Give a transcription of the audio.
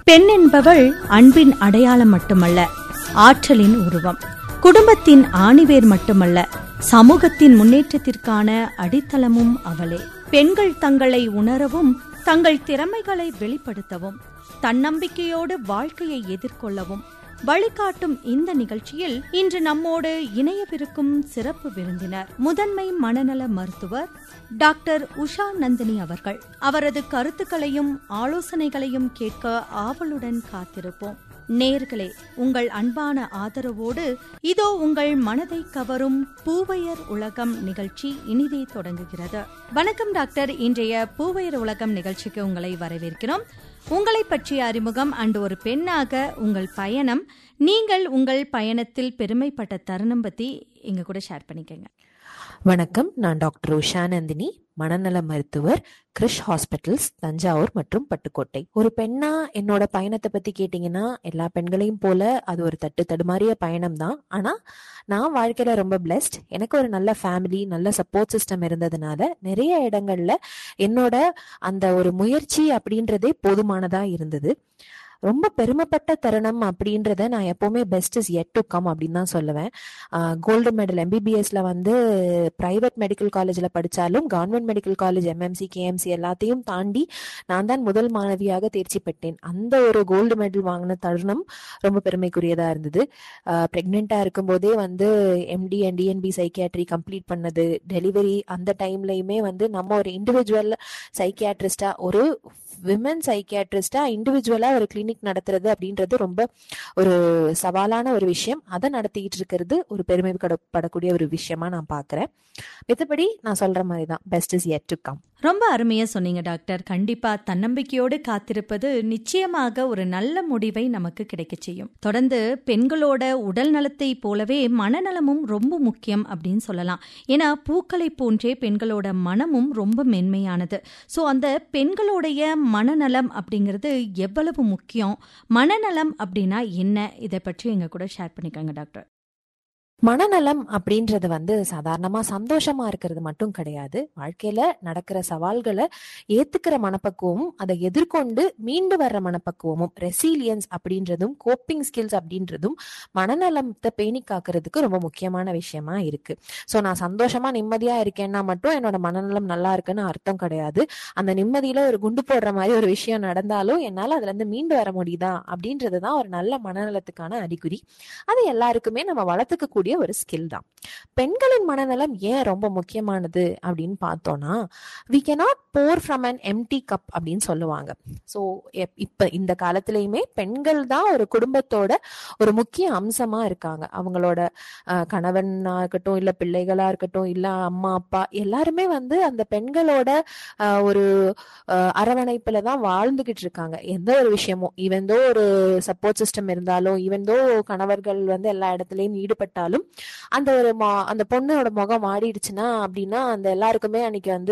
பெண் என்பவள் அன்பின் அடையாளம் மட்டுமல்ல ஆற்றலின் உருவம் குடும்பத்தின் ஆணிவேர் மட்டுமல்ல சமூகத்தின் முன்னேற்றத்திற்கான அடித்தளமும் அவளே பெண்கள் தங்களை உணரவும் தங்கள் திறமைகளை வெளிப்படுத்தவும் தன்னம்பிக்கையோடு வாழ்க்கையை எதிர்கொள்ளவும் வழிகாட்டும் இந்த நிகழ்ச்சியில் இன்று நம்மோடு இணையவிருக்கும் சிறப்பு விருந்தினர் முதன்மை மனநல மருத்துவர் டாக்டர் உஷா நந்தினி அவர்கள் அவரது கருத்துக்களையும் ஆலோசனைகளையும் கேட்க ஆவலுடன் காத்திருப்போம் நேர்களே உங்கள் அன்பான ஆதரவோடு இதோ உங்கள் மனதை கவரும் பூவையர் உலகம் நிகழ்ச்சி இனிதே தொடங்குகிறது வணக்கம் டாக்டர் இன்றைய பூவையர் உலகம் நிகழ்ச்சிக்கு உங்களை வரவேற்கிறோம் உங்களை பற்றிய அறிமுகம் அண்ட் ஒரு பெண்ணாக உங்கள் பயணம் நீங்கள் உங்கள் பயணத்தில் பெருமைப்பட்ட தருணம் பத்தி எங்க கூட ஷேர் பண்ணிக்கங்க வணக்கம் நான் டாக்டர் உஷா நந்தினி மனநல மருத்துவர் கிரிஷ் ஹாஸ்பிட்டல்ஸ் தஞ்சாவூர் மற்றும் பட்டுக்கோட்டை ஒரு பெண்ணா என்னோட பயணத்தை பத்தி கேட்டீங்கன்னா எல்லா பெண்களையும் போல அது ஒரு தட்டு தடுமாறிய பயணம் தான் ஆனா நான் வாழ்க்கையில ரொம்ப பிளெஸ்ட் எனக்கு ஒரு நல்ல ஃபேமிலி நல்ல சப்போர்ட் சிஸ்டம் இருந்ததுனால நிறைய இடங்கள்ல என்னோட அந்த ஒரு முயற்சி அப்படின்றதே போதுமானதா இருந்தது ரொம்ப பெருமைப்பட்ட தருணம் அப்படின்றத நான் எப்பவுமே best is yet to come அப்படின்னு தான் சொல்லுவேன் கோல்டு மெடல் எம்பிபிஎஸ்ல வந்து பிரைவேட் மெடிக்கல் காலேஜ்ல படிச்சாலும் government medical college MMC KMC எல்லாத்தையும் தாண்டி நான் தான் முதல் மாணவியாக தேர்ச்சி பெற்றேன் அந்த ஒரு கோல்டு மெடல் வாங்கின தருணம் ரொம்ப பெருமைக்குரியதா இருந்தது பிரெக்னெண்டா இருக்கும்போதே வந்து MD and DNB psychiatry complete பண்ணது டெலிவரி அந்த டைம்லயுமே வந்து நம்ம ஒரு இண்டிவிஜுவல் சைக்கியாட்ரிஸ்டா ஒரு விமன் சைக்கியாட்ரிஸ்டா இண்டிவிஜுவலா ஒரு கிளினிக் நடத்துறது அப்படின்றது ரொம்ப ஒரு சவாலான ஒரு விஷயம் அதை நடத்திக்கிட்டு இருக்கிறது ஒரு பெருமைப்படக்கூடிய ஒரு விஷயமா நான் பாக்குறேன் மித்தபடி நான் சொல்ற மாதிரி தான் best is yet to come ரொம்ப அருமையா சொன்னீங்க டாக்டர் கண்டிப்பா தன்னம்பிக்கையோடு காத்திருப்பது நிச்சயமாக ஒரு நல்ல முடிவை நமக்கு கிடைக்க செய்யும் தொடர்ந்து பெண்களோட உடல் நலத்தை போலவே மனநலமும் ரொம்ப முக்கியம் அப்படின்னு சொல்லலாம் ஏன்னா பூக்களை போன்றே பெண்களோட மனமும் ரொம்ப மென்மையானது ஸோ அந்த பெண்களுடைய மனநலம் அப்படிங்கிறது எவ்வளவு முக்கியம் மனநலம் அப்படின்னா என்ன இதை பற்றி எங்க கூட ஷேர் பண்ணிக்கோங்க டாக்டர் மனநலம் அப்படின்றது வந்து சாதாரணமா சந்தோஷமா இருக்கிறது மட்டும் கிடையாது வாழ்க்கையில நடக்கிற சவால்களை ஏத்துக்கிற மனப்பக்குவமும் அதை எதிர்கொண்டு மீண்டு வர்ற மனப்பக்குவமும் ரெசிலியன்ஸ் அப்படின்றதும் கோப்பிங் ஸ்கில்ஸ் அப்படின்றதும் மனநலத்தை பேணி காக்கிறதுக்கு ரொம்ப முக்கியமான விஷயமா இருக்கு ஸோ நான் சந்தோஷமா நிம்மதியா இருக்கேன்னா மட்டும் என்னோட மனநலம் நல்லா இருக்குன்னு அர்த்தம் கிடையாது அந்த நிம்மதியில ஒரு குண்டு போடுற மாதிரி ஒரு விஷயம் நடந்தாலும் என்னால அதுல இருந்து மீண்டு வர முடியுதா அப்படின்றதுதான் ஒரு நல்ல மனநலத்துக்கான அறிகுறி அது எல்லாருக்குமே நம்ம வளர்த்துக்கக்கூடிய கூடிய ஒரு ஸ்கில் தான் பெண்களின் மனநலம் ஏன் ரொம்ப முக்கியமானது அப்படின்னு பார்த்தோம்னா we cannot pour from an empty cup அப்படின்னு சொல்லுவாங்க ஸோ இப்ப இந்த காலத்திலயுமே பெண்கள் தான் ஒரு குடும்பத்தோட ஒரு முக்கிய அம்சமா இருக்காங்க அவங்களோட கணவனா இருக்கட்டும் இல்ல பிள்ளைகளா இருக்கட்டும் இல்ல அம்மா அப்பா எல்லாருமே வந்து அந்த பெண்களோட ஒரு அரவணைப்புல தான் வாழ்ந்துகிட்டு இருக்காங்க எந்த ஒரு விஷயமும் ஈவன் தோ ஒரு சப்போர்ட் சிஸ்டம் இருந்தாலும் ஈவன் தோ கணவர்கள் வந்து எல்லா இடத்துலயும் ஈடுபட்டாலும் அந்த ஒரு அந்த பொண்ணோட முகம் ஆடிடுச்சுன்னா அப்படின்னா அந்த எல்லாருக்குமே அன்னைக்கு வந்து